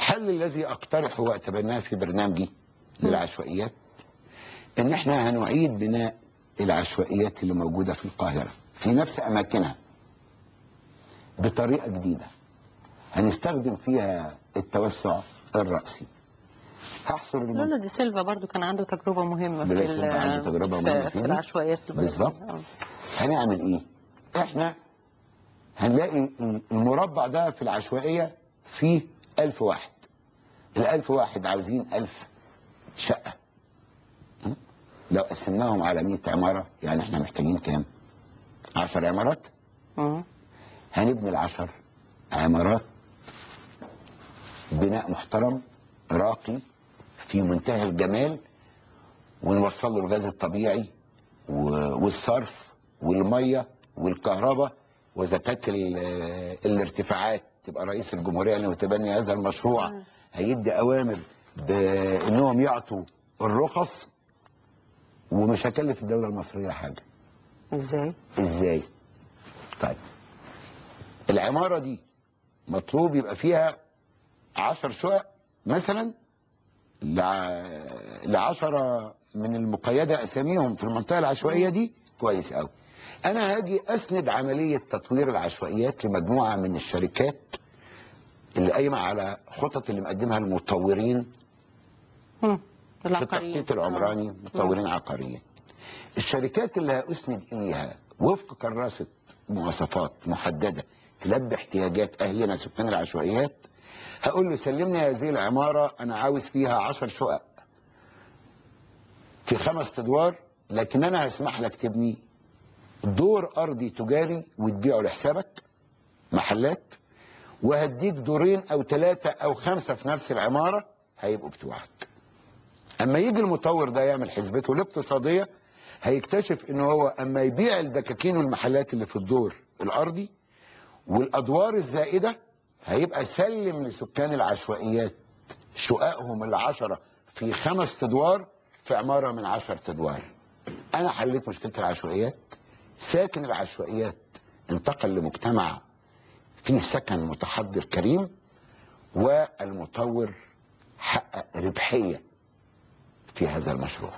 الحل الذي اقترحه واتبناه في برنامجي للعشوائيات ان احنا هنعيد بناء العشوائيات اللي موجوده في القاهره في نفس اماكنها بطريقه جديده هنستخدم فيها التوسع الراسي هحصر المنطقة لولا دي سيلفا برضو كان عنده تجربة مهمة في لولا ال- سيلفا عنده تجربة في- مهمة في فيه. العشوائيات في البلد. بالظبط. آه. هنعمل ايه احنا هنلاقي المربع ده في العشوائية فيه ألف واحد الألف واحد عاوزين ألف شقة م? لو قسمناهم على 100 عمارة يعني احنا محتاجين كام عشر عمارات مم. هنبني العشر عمارات بناء محترم راقي في منتهى الجمال ونوصل له الغاز الطبيعي و- والصرف والميه والكهرباء وزكاة ال- الارتفاعات تبقى رئيس الجمهورية لو تبني هذا المشروع هيدي أوامر بأنهم يعطوا الرخص ومش هكلف الدولة المصرية حاجة ازاي؟ ازاي طيب العمارة دي مطلوب يبقى فيها عشر شقق مثلا لع- لعشرة من المقيدة أساميهم في المنطقة العشوائية دي كويس أوي أنا هاجي أسند عملية تطوير العشوائيات لمجموعة من الشركات اللي قايمة على خطط اللي مقدمها المطورين مم. في العقاريين التخطيط العمراني مطورين عقاريين الشركات اللي هأسند إليها وفق كراسة مواصفات محددة تلبي احتياجات أهلنا سكان العشوائيات هقول له سلمني هذه العمارة أنا عاوز فيها عشر شقق في خمس أدوار لكن أنا هسمح لك تبني دور أرضي تجاري وتبيعه لحسابك محلات وهديك دورين أو ثلاثة أو خمسة في نفس العمارة هيبقوا بتوعك اما يجي المطور ده يعمل حسبته الاقتصاديه هيكتشف ان هو اما يبيع الدكاكين والمحلات اللي في الدور الارضي والادوار الزائده هيبقى سلم لسكان العشوائيات شققهم العشره في خمس ادوار في عماره من عشر ادوار انا حليت مشكله العشوائيات ساكن العشوائيات انتقل لمجتمع فيه سكن متحضر كريم والمطور حقق ربحيه في هذا المشروع